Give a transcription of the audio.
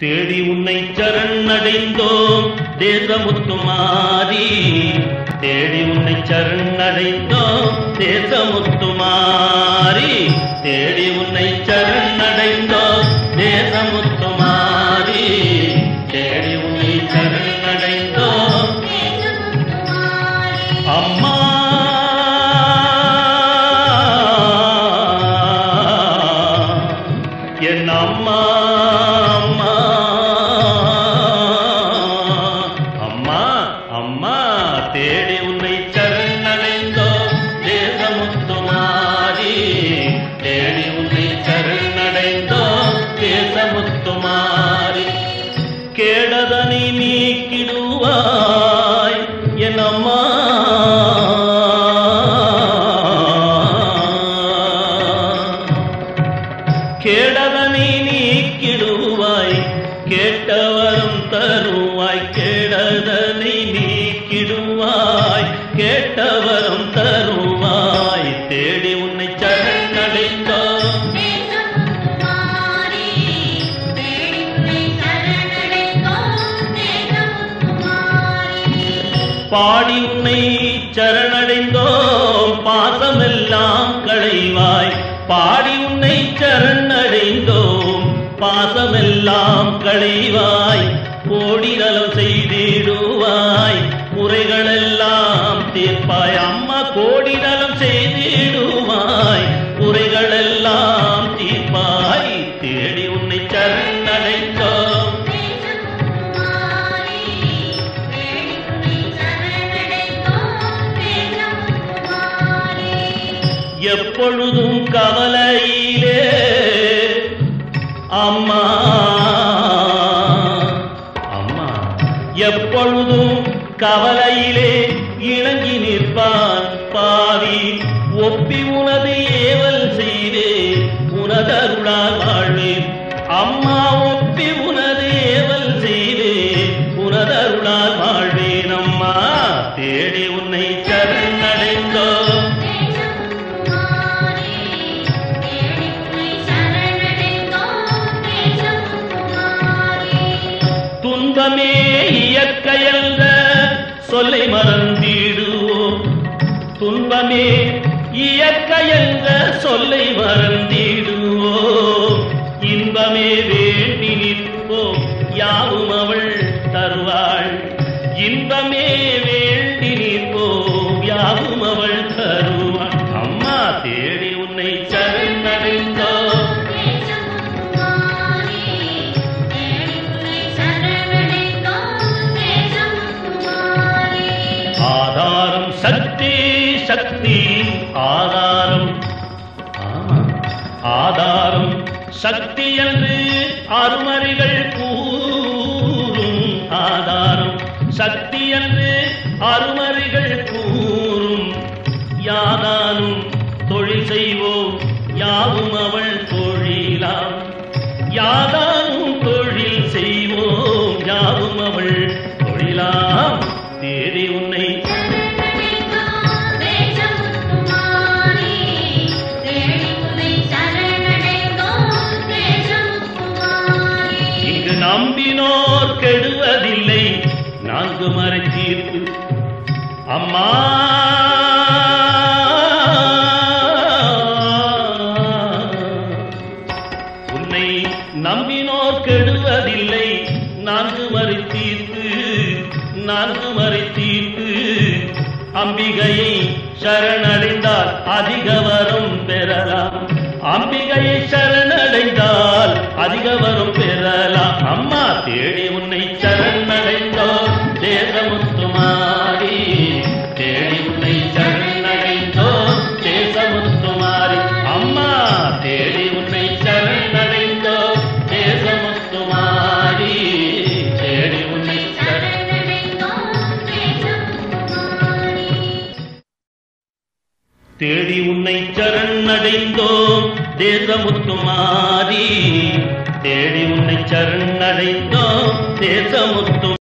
தேடி உன்னை சரணடைந்தோம் தேசமுத்துமாரி தேடி உன்னை சரணடைந்தோம் தேசமுத்துமாரி தேடி உன்னை சரணடைந்தோம் தேசமுத்துமாரி தேடி உன்னை சரணடைந்தோம் அம்மா என் அம்மா அம்மா அம்மா அம்மா தேடி உன்னை சரணடைந்தோ தேசமுத்துமாரி தேடி உன்னை சரணடைந்தோ தேசமுத்துமாரி கேடதனை நீக்கிடுவாய் என் அம்மா கேடதனை நீக்கிடுவாய் கேட்டவரும் தருவாய் கேடதனை நீக்கிடுவாய் கேட்டவரும் தருவாய் தேடி உன்னை சரணடைந்தோம் பாடி உன்னை சரணடைந்தோம் பாசமெல்லாம் களைவாய் பாடி உன்னை சரணடைந்தோம் பாசமெல்லாம் களைவாய் கோடிநலம் செய்திடுவாய் குறைகளெல்லாம் தீர்ப்பாய் அம்மா கோடிநலம் செய்திடுவாய் குறைகளெல்லாம் தீர்ப்பாய் தேடி உன்னை சரணடைந்தோம் எப்பொழுதும் கவலையிலே அம்மா அம்மா எப்பொழுதும் கவலையிலே இணங்கி நிற்பான் பாவி ஒப்பி உனது ஏவல் செய்தே உனதருளால் வாழ்வேன் அம்மா ஒப்பி உனது ஏவல் செய்தே உனதருளால் வாழ்வேன் அம்மா தேடி உன்னை சரணடைந்தோம் துன்பமே இயற்கையல்ல சொல்லை மறந்திடுவோம் துன்பமே இயற்கையல்ல சொல்லை மறந்திடுவோம் இன்பமே வேண்டி நிற்போம் யாவும் அவள் தருவாள் இன்பமே வேண்டி நிற்போம் யாவும் அவள் தருவாள் அம்மா தேடி உன்னை சரணடைந்தோம் ஆதாரம் சக்தி சக்தி ஆதாரம் ஆமா. ஆதாரம் சக்தி என்று அருமறிகள் கூறும் ஆதாரம் சக்தி என்று அருமறிகள் கூறும் யாதானும் தொழில் செய்வோம் யாவும் அவள் தொழிலாம் யாதானும் தொழில் செய்வோம் யாவும் அவள் தொழிலாம் தேடி உன்னை இங்கு நம்பினோர் கெடுவதில்லை நான்கு மறை தீர்ப்பு அம்மா உன்னை நம்பினோர் கெடுவதில்லை நான்கு மறை தீர்ப்பு நான்கு மறை தீர்ப்பு அம்பிகையை சரணடைந்தால் அதிக வரம் பெறலாம் அம்பிகையை சரணடைந்தால் அதிக வரம் பெறலாம் அம்மா தேடி உன்னை சரணடைந்தோம் தேசமுத்துமாரி தேடி உன்னை சரணடைந்தோம் தேசமுத்துமாரி அம்மா தேடி உன்னை சரணடைந்தோம் தேசமுத்துமாரி தேடி உன்னை சரண தேடி உன்னை சரணடைந்தோம் தேசமுத்துமாரி தேடி உன்னை சரணடைந்தோம் தேசமுத்து